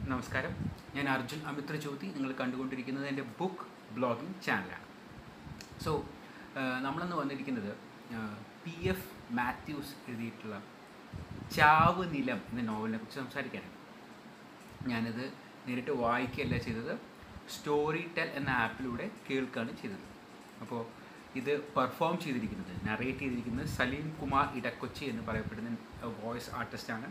നമസ്കാരം ഞാൻ അർജുൻ അമിത്ര ജ്യോതി നിങ്ങൾ കണ്ടുകൊണ്ടിരിക്കുന്നത് എൻ്റെ ബുക്ക് ബ്ലോഗിംഗ് ചാനലാണ് സോ നമ്മളിന്ന് വന്നിരിക്കുന്നത് പി എഫ് മാത്യൂസ് എഴുതിയിട്ടുള്ള ചാവ് നിലം എന്ന നോവലിനെ കുറിച്ച് സംസാരിക്കാനാണ് ഞാനിത് നേരിട്ട് വായിക്കുകയല്ല ചെയ്തത് സ്റ്റോറി ടെൽ എന്ന ആപ്പിലൂടെ കേൾക്കുകയാണ് ചെയ്തത് അപ്പോൾ ഇത് പെർഫോം ചെയ്തിരിക്കുന്നത് നറേറ്റ് ചെയ്തിരിക്കുന്നത് സലീം കുമാർ ഇടക്കൊച്ചി എന്ന് പറയപ്പെടുന്ന വോയിസ് ആർട്ടിസ്റ്റാണ്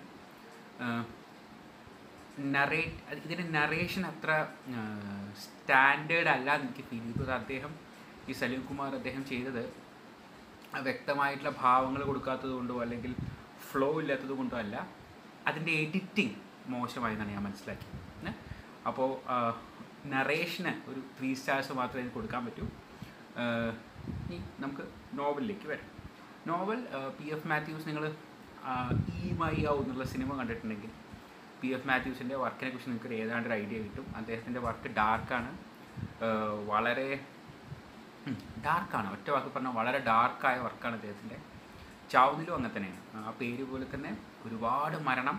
നറേറ്റ് ഇതിൻ്റെ നറേഷൻ അത്ര സ്റ്റാൻഡേർഡ് അല്ല എന്ന് എനിക്ക് ഫീൽ ചെയ്തു അത് അദ്ദേഹം ഈ സലീം കുമാർ അദ്ദേഹം ചെയ്തത് വ്യക്തമായിട്ടുള്ള ഭാവങ്ങൾ കൊടുക്കാത്തത് കൊണ്ടോ അല്ലെങ്കിൽ ഫ്ലോ ഇല്ലാത്തത് കൊണ്ടോ അല്ല അതിൻ്റെ എഡിറ്റിംഗ് മോശമായെന്നാണ് ഞാൻ മനസ്സിലാക്കിയത് അപ്പോൾ നറേഷന് ഒരു ത്രീ സ്റ്റാർസ് മാത്രമേ ഇതിന് കൊടുക്കാൻ പറ്റൂ ഇനി നമുക്ക് നോവലിലേക്ക് വരാം നോവൽ പി എഫ് മാത്യൂസ് നിങ്ങൾ ഈ മൈ ഔ എന്നുള്ള സിനിമ കണ്ടിട്ടുണ്ടെങ്കിൽ പി എഫ് മാത്യൂസിൻ്റെ വർക്കിനെ കുറിച്ച് നിങ്ങൾക്ക് ഒരു ഏതാണ്ട് ഒരു ഐഡിയ കിട്ടും അദ്ദേഹത്തിൻ്റെ വർക്ക് ഡാർക്കാണ് വളരെ ഡാർക്കാണ് ഒറ്റ വാക്ക് പറഞ്ഞാൽ വളരെ ഡാർക്കായ വർക്കാണ് അദ്ദേഹത്തിൻ്റെ ചാവുന്നിലും അങ്ങനെ തന്നെയാണ് ആ പേര് പോലെ തന്നെ ഒരുപാട് മരണം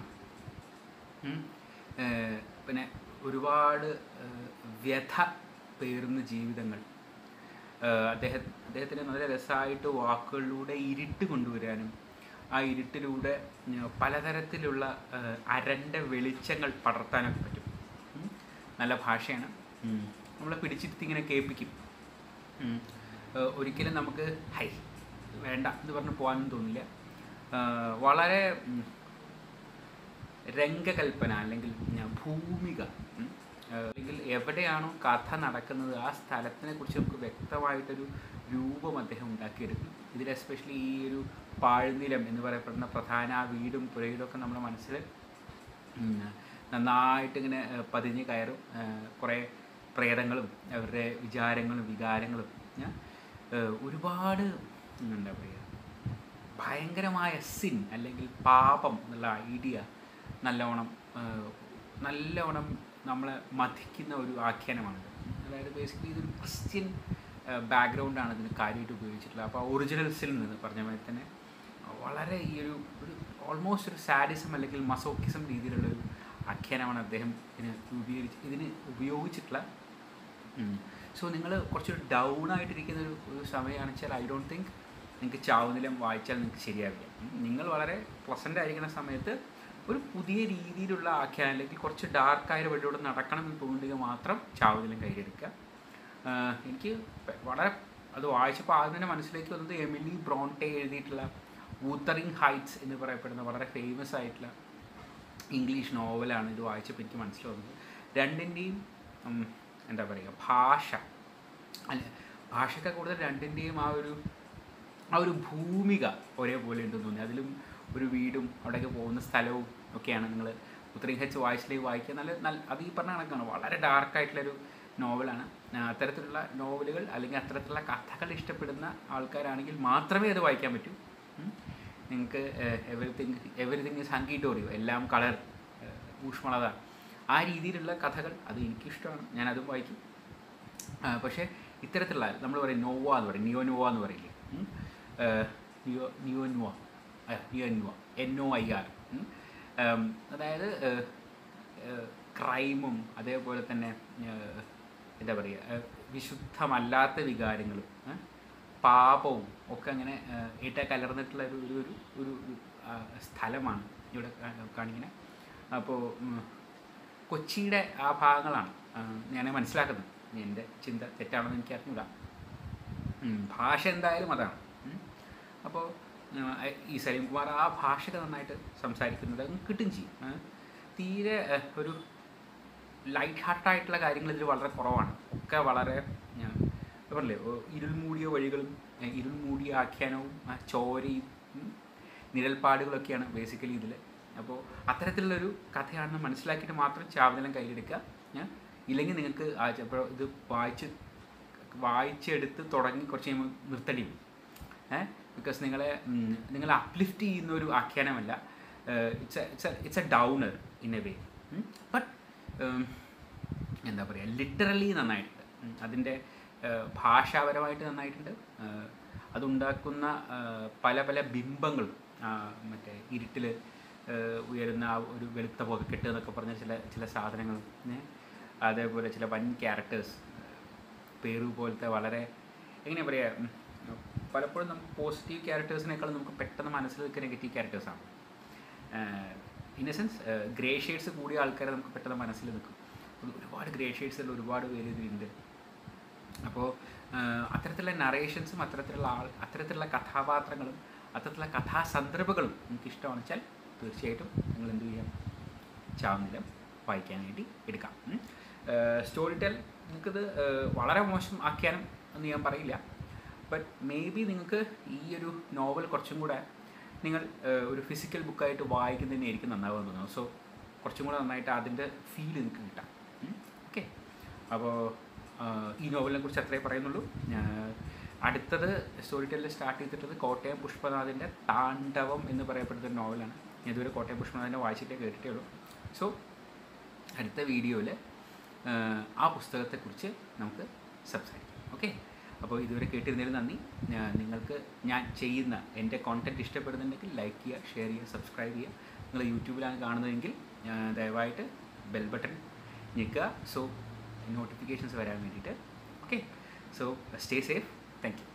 പിന്നെ ഒരുപാട് വ്യഥ പേറുന്ന ജീവിതങ്ങൾ അദ്ദേഹം അദ്ദേഹത്തിന് നല്ല രസമായിട്ട് വാക്കുകളിലൂടെ ഇരുട്ട് കൊണ്ടുവരാനും ആ ഇരുട്ടിലൂടെ പലതരത്തിലുള്ള അരൻ്റെ വെളിച്ചങ്ങൾ പടർത്താനൊക്കെ പറ്റും നല്ല ഭാഷയാണ് നമ്മളെ പിടിച്ചിരുത്തി ഇങ്ങനെ കേൾപ്പിക്കും ഒരിക്കലും നമുക്ക് ഹൈ വേണ്ട എന്ന് പറഞ്ഞ് പോകാനൊന്നും തോന്നില്ല വളരെ രംഗകൽപ്പന അല്ലെങ്കിൽ ഭൂമിക അല്ലെങ്കിൽ എവിടെയാണോ കഥ നടക്കുന്നത് ആ സ്ഥലത്തിനെ കുറിച്ച് നമുക്ക് വ്യക്തമായിട്ടൊരു രൂപം അദ്ദേഹം ഉണ്ടാക്കിയെടുക്കും ഇതിൽ എസ്പെഷ്യലി ഈ ഒരു പാഴ്നിലം എന്ന് പറയപ്പെടുന്ന പ്രധാന ആ വീടും പുരയിലും ഒക്കെ നമ്മുടെ മനസ്സിൽ നന്നായിട്ട് ഇങ്ങനെ പതിഞ്ഞ് കയറും കുറേ പ്രേതങ്ങളും അവരുടെ വിചാരങ്ങളും വികാരങ്ങളും ഒരുപാട് എന്താ പറയുക ഭയങ്കരമായ സിൻ അല്ലെങ്കിൽ പാപം എന്നുള്ള ഐഡിയ നല്ലവണ്ണം നല്ലവണ്ണം നമ്മളെ മതിക്കുന്ന ഒരു ആഖ്യാനമാണിത് അതായത് ബേസിക്കലി ഇതൊരു ക്രിസ്ത്യൻ ബാക്ക്ഗ്രൗണ്ടാണ് ഇതിന് കാര്യമായിട്ട് ഉപയോഗിച്ചിട്ടുള്ളത് അപ്പോൾ ഒറിജിനൽസിൽ നിന്ന് പറഞ്ഞ മാതിരി തന്നെ വളരെ ഈ ഒരു ഒരു ഓൾമോസ്റ്റ് ഒരു സാഡിസം അല്ലെങ്കിൽ മസോക്കിസം രീതിയിലുള്ള ഒരു ആഖ്യാനമാണ് അദ്ദേഹം ഇതിന് രൂപീകരിച്ച് ഇതിന് ഉപയോഗിച്ചിട്ടുള്ള സോ നിങ്ങൾ കുറച്ചൊരു ഡൗൺ ആയിട്ടിരിക്കുന്ന ഒരു ഒരു സമയമാണെന്ന് വെച്ചാൽ ഐ ഡോണ്ട് തിങ്ക് നിങ്ങൾക്ക് ചാവുനിലം വായിച്ചാൽ നിങ്ങൾക്ക് ശരിയാവില്ല നിങ്ങൾ വളരെ പ്ലസൻ്റ് ആയിരിക്കുന്ന സമയത്ത് ഒരു പുതിയ രീതിയിലുള്ള ആഖ്യാനം അല്ലെങ്കിൽ കുറച്ച് ഡാർക്കായ വഴിയിലൂടെ നടക്കണം എന്ന് തോന്നുന്നെങ്കിൽ മാത്രം ചാവുനിലം കയ്യിലെടുക്കുക എനിക്ക് വളരെ അത് വായിച്ചപ്പോൾ ആദ്യം തന്നെ മനസ്സിലേക്ക് വന്നത് എമിലി ബ്രോൺട്ടെ എഴുതിയിട്ടുള്ള വൂത്തറിങ് ഹൈറ്റ്സ് എന്ന് പറയപ്പെടുന്ന വളരെ ഫേമസ് ആയിട്ടുള്ള ഇംഗ്ലീഷ് നോവലാണ് ഇത് വായിച്ചപ്പോൾ എനിക്ക് മനസ്സിൽ വന്നത് രണ്ടിൻ്റെയും എന്താ പറയുക ഭാഷ അല്ല ഭാഷയൊക്കെ കൂടുതൽ രണ്ടിൻ്റെയും ആ ഒരു ആ ഒരു ഭൂമിക ഒരേപോലെ ഉണ്ടെന്ന് തോന്നി അതിലും ഒരു വീടും അവിടേക്ക് പോകുന്ന സ്ഥലവും ഒക്കെയാണ് നിങ്ങൾ ഉത്തരം ഹെച്ച് വായിച്ചിലേക്ക് വായിക്കുക നല്ല നല്ല അത് ഈ പറഞ്ഞ കണക്കാണ് വളരെ ഡാർക്കായിട്ടുള്ളൊരു നോവലാണ് അത്തരത്തിലുള്ള നോവലുകൾ അല്ലെങ്കിൽ അത്തരത്തിലുള്ള കഥകൾ ഇഷ്ടപ്പെടുന്ന ആൾക്കാരാണെങ്കിൽ മാത്രമേ അത് വായിക്കാൻ പറ്റൂ നിങ്ങൾക്ക് എവറിത്തിങ് എവറിത്തിങ് ഇസ് ഹങ്കീട്ടോറിയോ എല്ലാം കളർ ഊഷ്മളത ആ രീതിയിലുള്ള കഥകൾ അത് എനിക്കിഷ്ടമാണ് ഞാനതും വായിക്കും പക്ഷേ ഇത്തരത്തിലുള്ള നമ്മൾ പറയും നോവ എന്ന് പറയും നിയോ നോവ എന്ന് പറയില്ലേ neo neo noir neo noir N O I R അതായത് ക്രൈമും അതേപോലെ തന്നെ എന്താ പറയുക വിശുദ്ധമല്ലാത്ത വികാരങ്ങളും പാപവും ഒക്കെ അങ്ങനെ ഏറ്റ കലർന്നിട്ടുള്ള ഒരു ഒരു ഒരു ഒരു സ്ഥലമാണ് ഇവിടെ കാണിക്കുന്നത് അപ്പോൾ കൊച്ചിയുടെ ആ ഭാഗങ്ങളാണ് ഞാൻ മനസ്സിലാക്കുന്നത് എൻ്റെ ചിന്ത തെറ്റാണെന്ന് എനിക്ക് അറിഞ്ഞൂടാ ഭാഷ എന്തായാലും അതാണ് അപ്പോൾ ഈ സലീം കുമാർ ആ ഭാഷയൊക്കെ നന്നായിട്ട് സംസാരിക്കുന്നത് അങ്ങ് കിട്ടും ചെയ്യും തീരെ ഒരു ലൈറ്റ് ഹാർട്ടായിട്ടുള്ള കാര്യങ്ങൾ ഇതിൽ വളരെ കുറവാണ് ഒക്കെ വളരെ പറഞ്ഞില്ലേ ഇരുൾ മൂടിയ വഴികളും ഇരുൾ മൂടിയ ആഖ്യാനവും ചോരയും നിഴൽപ്പാടുകളൊക്കെയാണ് ബേസിക്കലി ഇതിൽ അപ്പോൾ അത്തരത്തിലുള്ളൊരു കഥയാണെന്ന് മനസ്സിലാക്കിയിട്ട് മാത്രം ചാവനിലം കയ്യിലെടുക്കുക ഇല്ലെങ്കിൽ നിങ്ങൾക്ക് ഇപ്പോൾ ഇത് വായിച്ച് വായിച്ചെടുത്ത് തുടങ്ങി കുറച്ച് കഴിയുമ്പോൾ നിർത്തടി ഏഹ് ബിക്കോസ് നിങ്ങളെ നിങ്ങളെ അപ്ലിഫ്റ്റ് ചെയ്യുന്ന ഒരു ആഖ്യാനമല്ല it's it's it's a downer in a way but എന്താ പറയുക ലിറ്ററലി നന്നായിട്ടുണ്ട് അതിൻ്റെ ഭാഷാപരമായിട്ട് നന്നായിട്ടുണ്ട് അതുണ്ടാക്കുന്ന പല പല ബിംബങ്ങളും മറ്റേ ഇരുട്ടിൽ ഏഹ്, ഉയരുന്ന ആ ഒരു വെളുത്ത പുകക്കെട്ട് എന്നൊക്കെ പറഞ്ഞ ചില ചില സാധനങ്ങളും ഏ, അതേപോലെ ചില വൻ ക്യാരക്ടേഴ്സ് പേരു പോലത്തെ വളരെ എങ്ങനെയാ പറയുക ഉം, പലപ്പോഴും നമുക്ക് പോസിറ്റീവ് ക്യാരക്ടേഴ്സിനേക്കാളും നമുക്ക് പെട്ടെന്ന് മനസ്സിൽ നിൽക്കുന്ന നെഗറ്റീവ് ക്യാരക്ടേഴ്സാണ് in a sense grey shades കൂടിയ ആൾക്കാരെ നമുക്ക് പെട്ടെന്ന് മനസ്സിൽ നിൽക്കും ഒരു- ഒരുപാട് ഗ്രേ ഷെയ്ഡ്സിൽ ഒരുപാട് പേര് ഇതിലുണ്ട് അപ്പോൾ അത്തരത്തിലുള്ള നറേഷൻസും അത്തരത്തിലുള്ള ആൾ അത്തരത്തിലുള്ള കഥാപാത്രങ്ങളും അത്തരത്തിലുള്ള കഥാസന്ദർഭങ്ങളും നിങ്ങൾക്ക് ഇഷ്ടമാണെന്ന് വെച്ചാൽ തീർച്ചയായിട്ടും നിങ്ങൾ എന്ത് ചെയ്യാം ചാവുന്നിലം വായിക്കാൻ വേണ്ടി എടുക്കാം സ്റ്റോറി ടെൽ നിങ്ങൾക്കിത് ഏഹ്, വളരെ മോശം ആക്കിയാലും എന്ന് ഞാൻ പറയില്ല ബട്ട് മേ ബി നിങ്ങൾക്ക് ഈ ഒരു നോവൽ കുറച്ചും കൂടെ നിങ്ങൾ ഏഹ്, ഒരു ഫിസിക്കൽ ബുക്കായിട്ട് വായിക്കുന്നതിനായിരിക്കും നന്നാവുക തോന്നുന്നു സോ കുറച്ചും കൂടെ നന്നായിട്ട് അതിൻ്റെ ഫീൽ നിങ്ങൾക്ക് കിട്ടാം ഓക്കെ അപ്പോൾ ഈ നോവലിനെ കുറിച്ച് അത്രേ പറയുന്നുള്ളൂ ഞാൻ- അടുത്തത് സ്റ്റോറി ടെല്ലിൽ സ്റ്റാർട്ട് ചെയ്തിട്ടുള്ളത് കോട്ടയം പുഷ്പനാഥിൻ്റെ താണ്ഡവം എന്ന് പറയപ്പെടുന്ന ഒരു നോവലാണ് ഞാൻ ഇതുവരെ കോട്ടയം പുഷ്പനാഥിനെ വായിച്ചിട്ടേ കേട്ടിട്ടേ ഉള്ളൂ സോ അടുത്ത വീഡിയോയിൽ ആ പുസ്തകത്തെക്കുറിച്ച് നമുക്ക് സംസാരിക്കാം ഓക്കെ അപ്പോൾ ഇതുവരെ കേട്ടിരുന്നതിൽ നന്ദി ഞാൻ നിങ്ങൾക്ക് ഞാൻ ചെയ്യുന്ന എൻ്റെ കോണ്ടൻറ്റ് ഇഷ്ടപ്പെടുന്നുണ്ടെങ്കിൽ ലൈക്ക് ചെയ്യുക ഷെയർ ചെയ്യുക സബ്സ്ക്രൈബ് ചെയ്യുക നിങ്ങൾ യൂട്യൂബിലാണ് കാണുന്നതെങ്കിൽ ആ, ദയവായിട്ട് ബെൽ ബട്ടൺ ഞെക്കുക സോ നോട്ടിഫിക്കേഷൻസ് വരാൻ വേണ്ടിയിട്ട് okay so stay safe thank U